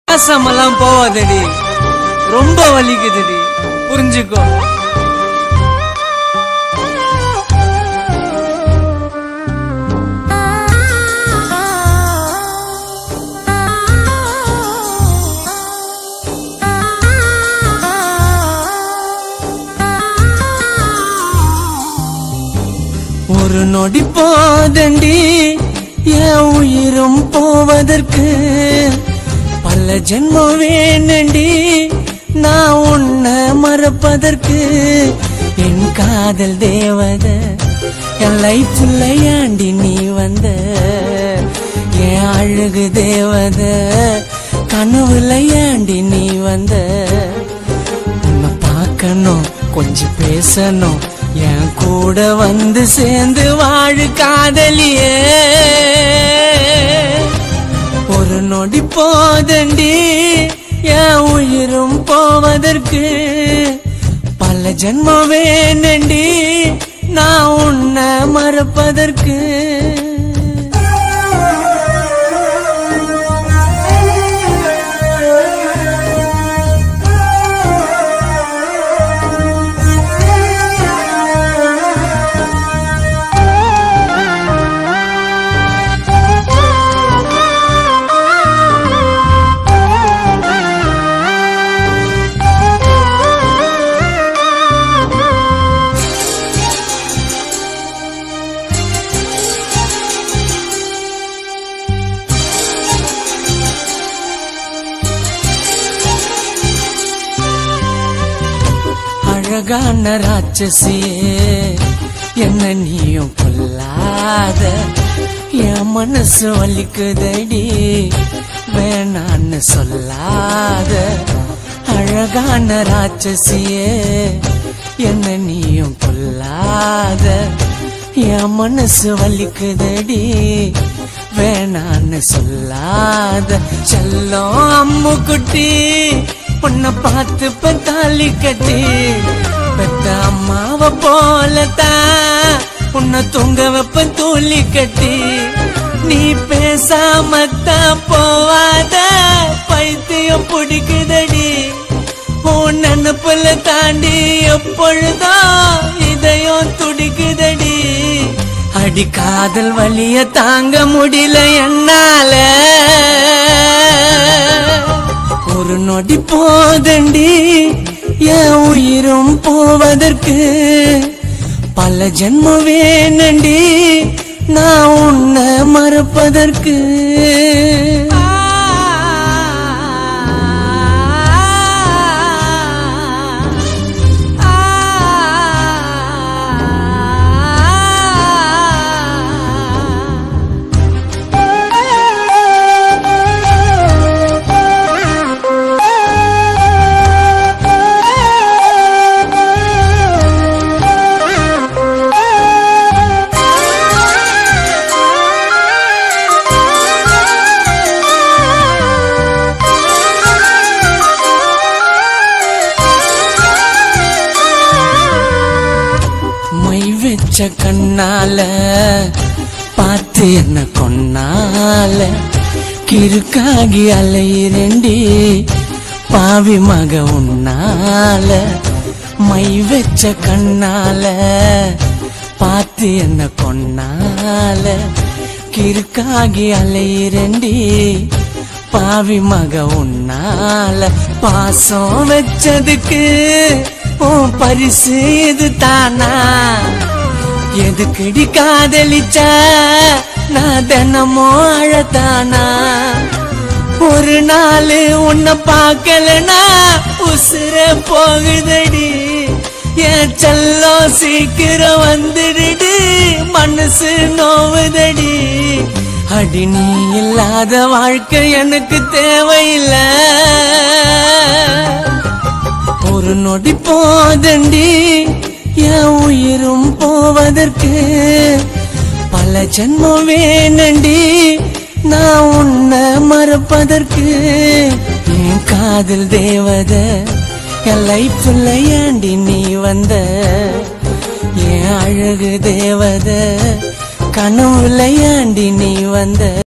பேசாமலாம் போவாதடி ரொம்ப வலிக்குதுடி புரிஞ்சுக்கோ ஒரு நொடி போதண்டி என் உயிரும் போவதற்கு பல ஜென்மம் வேணண்டி நான் உன்னை மறப்பதற்கு என் காதல் தேவத என் லைஃப்ல ஏண்டி நீ வந்த என் அழகு தேவத கனவுல ஏண்டி நீ வந்த உன்னை பார்க்கணும் கொஞ்சம் பேசணும் என் கூட வந்து சேர்ந்து வாழு காதலியே ஒரு நொடி போதண்டி என் உயிரும் போவதற்கு பல ஜென்மம் வேணண்டி நான் உன்னை மறப்பதற்கு அழகான ராட்சசியே என்ன நீயும் கொல்லாத என் மனசு வலிக்குதடி வேணான்னு சொல்லாத அழகான ராட்சசியே என்ன நீயும் கொல்லாத என் மனசு வலிக்குதடி வேணான்னு சொல்லாத செல்லம் அம்மு குட்டி உன்னை பார்த்து பத்தாலி கட்டி பெத்த அம்மாவ போலத்தான் உன்னை தூங்க வைப்ப தூளி கட்டி நீ பேசாமத்தான் போவாத பைத்தியம் பிடிக்குதடி உன் நினப்புல தாண்டி எப்பொழுதும் இதயம் துடிக்குதடி அடி காதல் வலிய தாங்க முடியல என்னால ஒரு நொடி போதண்டி என் உயிரும் போவதற்கு பல ஜென்மம் வேணண்டி நான் உன்னை மறப்பதற்கு மை வச்ச கண்ணால பார்த்து என்ன கொன்னால கிறுக்காகி அலையிரண்டி பாவி மக உன்னால மை வச்ச கண்ணால பார்த்து என்ன கொன்னால கிறுக்காகி அலையிரண்டி பாவி மக உன்னால பாசம் வச்சதுக்கு உன் பரிசு இது தானா எதுக்குடி காதலிச்ச நான் தினமும் அழத்தானா ஒரு நாள் உன்னை பார்க்கலனா உசுர போகுதடி என் செல்லம் சீக்கிரம் வந்துடுடி மனசு நோவுதடி அடி நீ இல்லாத வாழ்க்கை எனக்கு தேவையில்லை ஒரு நொடி போதண்டி என் உயிரும் போவதற்கு பல ஜென்மம் வேணண்டி நான் உன்னை மறப்பதற்கு என் காதல் தேவத என் லைஃப்ல ஏண்டி நீ வந்த என் அழகு தேவத கனவுல ஏண்டி நீ வந்த